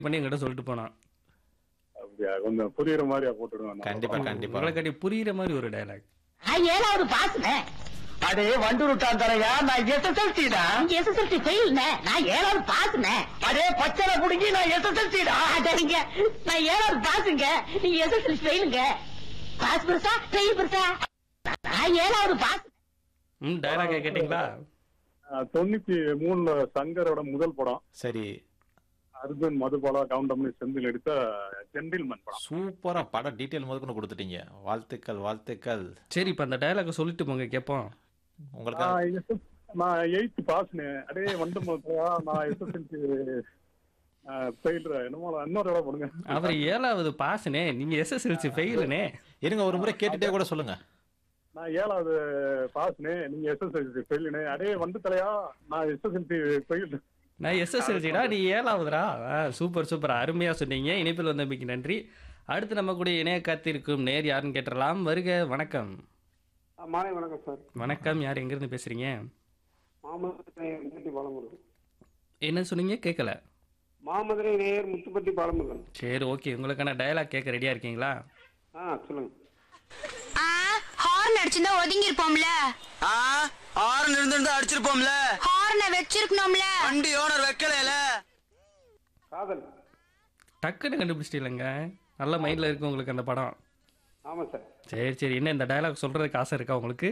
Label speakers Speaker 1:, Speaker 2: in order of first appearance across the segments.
Speaker 1: பண்ணி என்கிட்ட சொல்லிட்டு போனான்
Speaker 2: அப்படியா கொஞ்சம் புரியுற மாதிரியா போட்டுடுவேன்
Speaker 3: கண்டிப்பா கண்டிப்பா
Speaker 1: உங்களை கட்டி புரியுற மாதிரி ஒரு டைலாக்
Speaker 4: நான் ஏழாவது பாஸ்னே
Speaker 5: அடே வண்டுருட்டான் தரையா நான் எஸ்எஸ்எல்சி தான்
Speaker 4: நீங்க எஸ்எஸ்எல்சி ஃபெயில்னே நான் ஏழாவது பாஸ்னே
Speaker 5: அடே பச்சனை குடுங்கி நான் எஸ்எஸ்எல்சி தான்
Speaker 4: அடங்க நான் ஏழாவது பாஸுங்க நீங்க எஸ்எஸ்எல்சி ஃபெயிலுங்க பாஸ் பெருசா ஃபெயில் பெருசா நான் ஏழாவது பாஸ்
Speaker 1: ம் டைலாக் கேட்டீங்களா
Speaker 2: ஆஹ் தொண்ணூத்தி மூணுல சங்கரோட முதல் படம்
Speaker 3: சரி
Speaker 2: அர்ஜுன் மதுபாலா கவுண்டமணி செந்தில் எடுத்த ஜென்டில்மேன் படம்
Speaker 3: சூப்பரா படம் டீட்டெயில் முதற்கொண்டு கொடுத்துட்டீங்க வாழ்த்துக்கள் வாழ்த்துக்கள்
Speaker 1: சரி இப்ப அந்த டைலாக் சொல்லிட்டு போங்க கேட்போம்
Speaker 3: உங்களுக்கு
Speaker 2: நான் SS நான் எயித் பாஸ்னு அடே வந்து போதா நான் எஸ்எஸ்எல்சி ஃபெயில் என்னமோ இன்னொரு இடம் போடுங்க
Speaker 1: அவர் ஏழாவது பாஸ்னே நீங்க எஸ்எஸ்எல்சி ஃபெயிலுனே
Speaker 3: இருங்க ஒரு முறை கேட்டுட்டே கூட சொல்லுங்க
Speaker 2: நான் ஏழாவது பாஸ்னு நீங்க எஸ்எஸ்எல்சி ஃபெயிலுனே அடே வந்து தலையா நான் எஸ்எஸ்எல்சி ஃபெயில்
Speaker 1: நான் எஸ்எஸ்எல்சிடா நீ ஏழாவதுடா ஆ, சூப்பர் சூப்பர் அருமையா சொன்னீங்க இணைப்பில் வந்தமைக்கு நன்றி அடுத்து நம்ம கூட இணைய காத்திருக்கும் நேர் யாருன்னு கேட்டுடலாம் வருக வணக்கம்
Speaker 6: மாலை வணக்கம் சார்
Speaker 1: வணக்கம் யார் எங்கிருந்து பேசுறீங்க
Speaker 6: மாமதுரை முத்துப்பட்டி பாலமுருகன்
Speaker 1: என்ன சொன்னீங்க கேட்கல
Speaker 6: மாமதுரை நேயர் முத்துப்பட்டி பாலமுருகன்
Speaker 1: சரி ஓகே உங்களுக்கான டயலாக் கேட்க ரெடியா இருக்கீங்களா
Speaker 6: ஆ சொல்லுங்க
Speaker 7: ஆ ஹார்ன் அடிச்சிருந்தா ஒதுங்கி இருப்போம்ல
Speaker 5: ஆ ஆறு இருந்திருந்தா அடிச்சிருப்போம்ல
Speaker 7: ஹார்னை வச்சிருக்கணும்ல
Speaker 5: வண்டி ஓனர் வைக்கலையில
Speaker 6: காதல்
Speaker 1: டக்குன்னு கண்டுபிடிச்சிட்டீங்களங்க நல்ல மைண்ட்ல இருக்கு உங்களுக்கு அந்த படம்
Speaker 6: ஆமா சார்
Speaker 1: சரி சரி என்ன இந்த டயலாக் சொல்றதுக்கு ஆசை இருக்கா உங்களுக்கு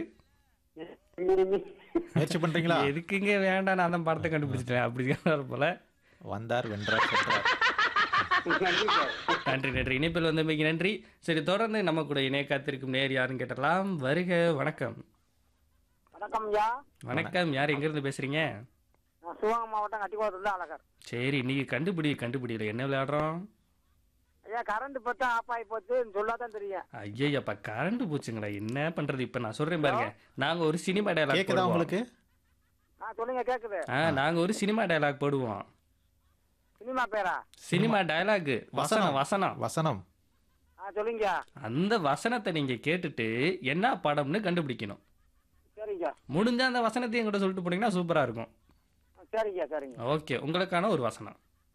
Speaker 3: முயற்சி பண்றீங்களா
Speaker 1: எதுக்குங்க வேண்டாம் நான் அந்த படத்தை கண்டுபிடிச்சிட்டேன் அப்படி போல
Speaker 3: வந்தார் வென்றார் சென்றார்
Speaker 6: நன்றி சார்
Speaker 1: நன்றி நன்றி இணைப்பில் வந்தமைக்கு நன்றி சரி தொடர்ந்து நம்ம கூட இணைய காத்திருக்கும் நேர் யாருன்னு கேட்டலாம் வருக வணக்கம்
Speaker 8: வணக்கம் ஐயா
Speaker 1: வணக்கம் யார் எங்கிருந்து பேசுறீங்க
Speaker 8: நான் சிவகங்கை மாவட்டம் கட்டிக்குளத்துல அழகர்
Speaker 1: சரி இன்னைக்கு கண்டுபிடி கண்டுபிடியில என்ன விளையாடுறோம்
Speaker 8: ஐயா கரண்ட் பத்தா ஆஃப் ஆகி போச்சு சொல்லாதான் தெரியும்
Speaker 1: ஐயப்பா கரண்ட் போச்சுங்களா என்ன பண்றது இப்ப நான் சொல்றேன் பாருங்க நாங்க ஒரு சினிமா டயலாக்
Speaker 3: கேக்குதா
Speaker 1: போடுவோம்
Speaker 3: உங்களுக்கு
Speaker 8: ஆ சொல்லுங்க கேக்குது
Speaker 1: ஆ நாங்க ஒரு சினிமா டயலாக் போடுவோம்
Speaker 8: சினிமா பேரா
Speaker 1: சினிமா டயலாக் வசனம் வசனம்
Speaker 3: வசனம்
Speaker 8: ஆ சொல்லுங்க
Speaker 1: அந்த வசனத்தை நீங்க கேட்டுட்டு என்ன படம்னு கண்டுபிடிக்கணும்
Speaker 8: சரிங்க
Speaker 1: முடிஞ்ச அந்த வசனத்தை என்கிட்ட சொல்லிட்டு போனீங்கன்னா சூப்பரா இருக்கும்
Speaker 8: சரிங்க சரிங்க
Speaker 1: ஓகே உங்களுக்கான ஒரு வசனம்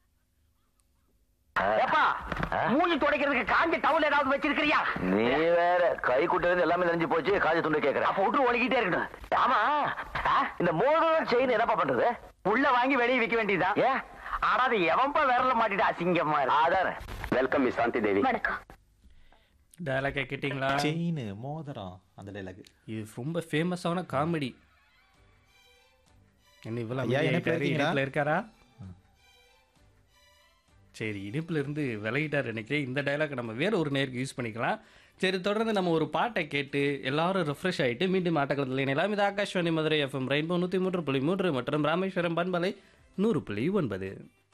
Speaker 5: ஏப்பா மூஞ்சி துடைக்கிறதுக்கு காஞ்ச டவுல் ஏதாவது வச்சிருக்கிறியா நீ வேற கை குட்டது எல்லாமே நெஞ்சு போச்சு காஞ்ச துண்டு கேக்குற அப்ப விட்டு ஒழுகிட்டே இருக்கட்டும் ஆமா ஆ, இந்த மோதிரம் செயின் என்னப்பா பண்றது உள்ள வாங்கி வெளியே விக்க வேண்டியதுதான் ஏன் ஆடாது எவன்பா விரல மாட்டிட்டு அசிங்கமா அதானே வெல்கம் மிஸ் சாந்தி தேவி
Speaker 7: வணக்கம்
Speaker 1: டயலாக் கேட்டீங்களா
Speaker 3: செயின் மோதிரம் அந்த டைலாக்
Speaker 1: இது ரொம்ப ஃபேமஸான காமெடி என்ன இவ்வளவு
Speaker 3: ஐயா,
Speaker 1: அமைதியா
Speaker 3: இணைப்புல
Speaker 1: இருக்காரு?
Speaker 3: இருக்கீங்களா?
Speaker 1: இணைப்புல இருக்காரா சரி இனிப்புல இருந்து விலகிட்டார் நினைக்கிறேன் இந்த டயலாக் நம்ம வேற ஒரு நேருக்கு யூஸ் பண்ணிக்கலாம் சரி தொடர்ந்து நம்ம ஒரு பாட்டை கேட்டு எல்லாரும் ரெஃப்ரெஷ் ஆயிட்டு மீண்டும் ஆட்டக்களத்தில் இணையலாம் இது ஆகாஷ்வாணி மதுரை எஃப்எம் ரெயின்போ நூற்றி மூன்று புள்ளி மூன்று மற்றும் ராமேஸ்வரம் பண்பலை நூறு புள்ளி ஒன்பது